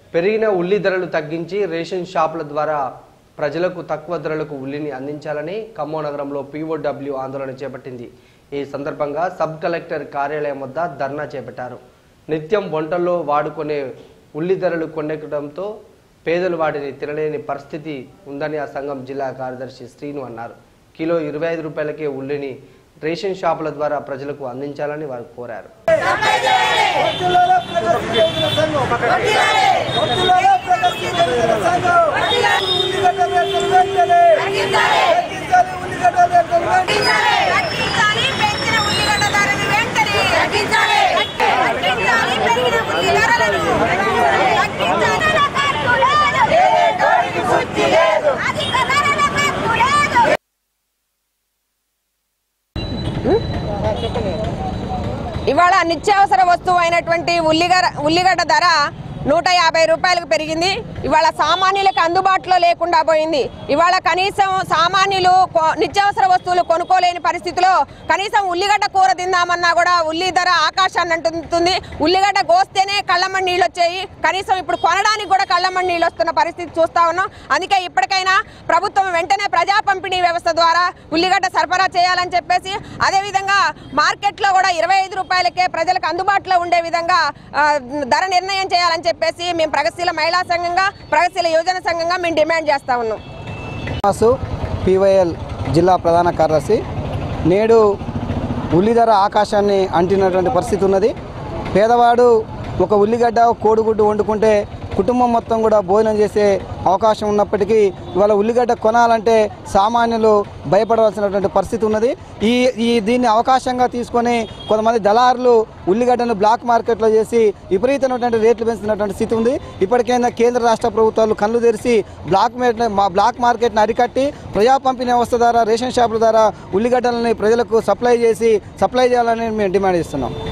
పెరిగిన ఉల్లి ధరలు తగ్గించి రేషన్ షాపుల ద్వారా ప్రజలకు తక్కువ ధరలకు ఉల్లిని అందించాలని ఖమ్మం నగరంలో పీఓడబ్ల్యూ ఆందోళన చేపట్టింది ఈ సందర్భంగా సబ్ కలెక్టర్ కార్యాలయం వద్ద ధర్నా చేపట్టారు నిత్యం వంటల్లో వాడుకునే ఉల్లి ధరలు కొండెక్కడంతో పేదలు వాటిని తినలేని పరిస్థితి ఉందని ఆ సంఘం జిల్లా కార్యదర్శి శ్రీను అన్నారు కిలో ఇరవై ఐదు రూపాయలకే ఉల్లిని రేషన్ షాపుల ద్వారా ప్రజలకు అందించాలని వారు కోరారు వడ్డీలలో ప్రగతిశీల సంఘం. వడ్డీలలో ప్రగతిశీల సంఘం. ఉల్లిగడ్డ రేట్లు వెంటనే. తగ్గించాలి ఉల్లిగడ్డ రేట్లు వెంటనే. తగ్గించాలి పెంచిన ఉల్లిగడ్డ ధరని వెంటనే తగ్గించాలి తగ్గించాలి పెరిగిన ఉల్లి ధరలను తగ్గించాలి అధిక ధరలకు హక్కు లేదు ఇవాళ నిత్యావసర వస్తువు అయినటువంటి ఉల్లిగడ్డ ఉల్లిగడ్డ ధర నూట యాభై రూపాయలకు పెరిగింది ఇవాళ సామాన్యులకు అందుబాటులో లేకుండా పోయింది ఇవాళ కనీసం సామాన్యులు కొ- నిత్యావసర వస్తువులు కొనుక్కోలేని పరిస్థితిలో కనీసం ఉల్లిగడ్డ కూర తిందామన్నా కూడా ఉల్లి ధర ఆకాశాన్ని అంటుంది ఉల్లిగడ్డ కోస్తేనే కళ్ళమ్మడి నీళ్ళు వచ్చాయి కనీసం ఇప్పుడు కొనడానికి కూడా కళ్ళమ్మడి నీళ్ళు వస్తున్న పరిస్థితి చూస్తా ఉన్నాం అందుకే ఇప్పటికైనా ప్రభుత్వం వెంటనే ప్రజా పంపిణీ వ్యవస్థ ద్వారా ఉల్లిగడ్డ సరఫరా చేయాలని చెప్పేసి అదేవిధంగా మార్కెట్లో కూడా ఇరవై ఐదు రూపాయలకే ప్రజలకు అందుబాటులో ఉండే విధంగా ఆ, ధర నిర్ణయం చేయాలని చెప్పేసి మేము ప్రగతిశీల మహిళా సంఘంగా ప్రగతిశీల యువజన సంఘంగా మేము డిమాండ్ చేస్తా ఉన్నాం మాసు పివైఎల్ జిల్లా ప్రధాన కార్యదర్శి నేడు ఉల్లి ధర ఆకాశాన్ని అంటినటువంటి పరిస్థితి ఉన్నది పేదవాడు ఒక ఉల్లిగడ్డ ఒక కోడిగుడ్డు వండుకుంటే కుటుంబం మొత్తం కూడా భోజనం చేసే అవకాశం ఉన్నప్పటికీ ఇవాళ ఉల్లిగడ్డ కొనాలంటే సామాన్యులు భయపడవలసినటువంటి పరిస్థితి ఉన్నది ఈ ఈ దీన్ని అవకాశంగా తీసుకొని కొంతమంది దళారులు ఉల్లిగడ్డను బ్లాక్ మార్కెట్లో చేసి విపరీతమైనటువంటి రేట్లు పెంచుతున్నటువంటి స్థితి ఉంది ఇప్పటికైనా కేంద్ర రాష్ట్ర ప్రభుత్వాలు కళ్ళు తెరిచి బ్లాక్ మార్కెట్ మా బ్లాక్ మార్కెట్ని అరికట్టి ప్రజా పంపిణీ వ్యవస్థ ద్వారా రేషన్ షాపుల ద్వారా ఉల్లిగడ్డలని ప్రజలకు సప్లై చేసి సప్లై చేయాలని మేము డిమాండ్ చేస్తున్నాం